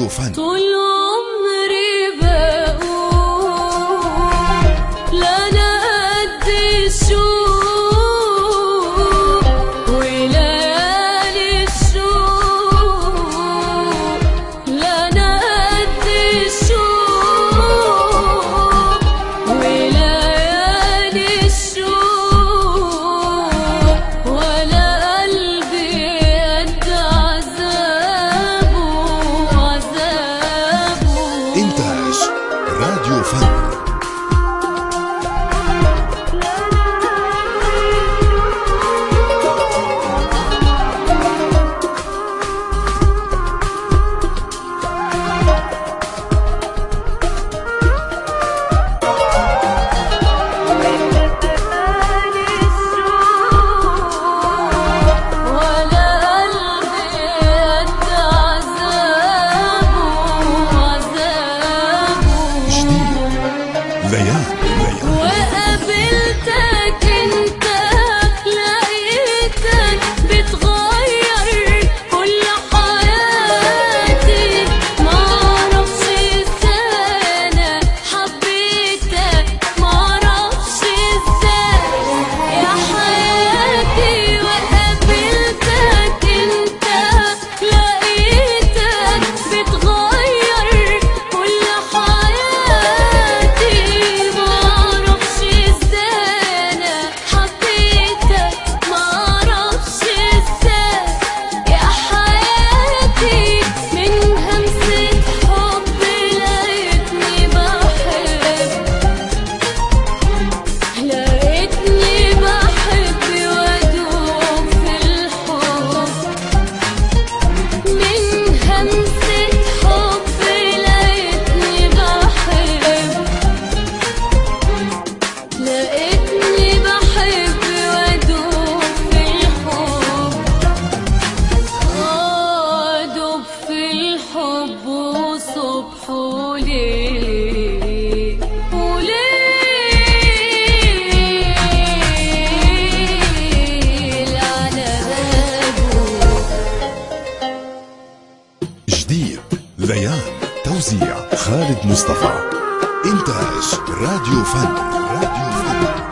راديو فن طول عمري بقول لا انا قد الشوق وليالي الشوق لا انا قد الشوق وليالي الشوق ولا قلبي قد عذابه عذابه إنتاج راديو فن ولا قلبي قد عذابه عذابه جديد ليان ليان وقابلتك انت لقيتك بتغير كل حياتي معرفش ازاي انا حبيتك معرفش ازاي يا حياتي وقابلتك انت لقيتك بتغير كل حياتي معرفش ازاي انا حبيتك معرفش ازاي يا حياتي من همسة حب لقيتني بحب لقيتني بحب وادوب في الحب من همسة حب لقيتني بحب لقيتني بحب وادوب في الحب ادوب في الحب وصبح وليل وليل على بابه جديد ليان توزيع خالد مصطفى إنتاج راديو فن راديو فن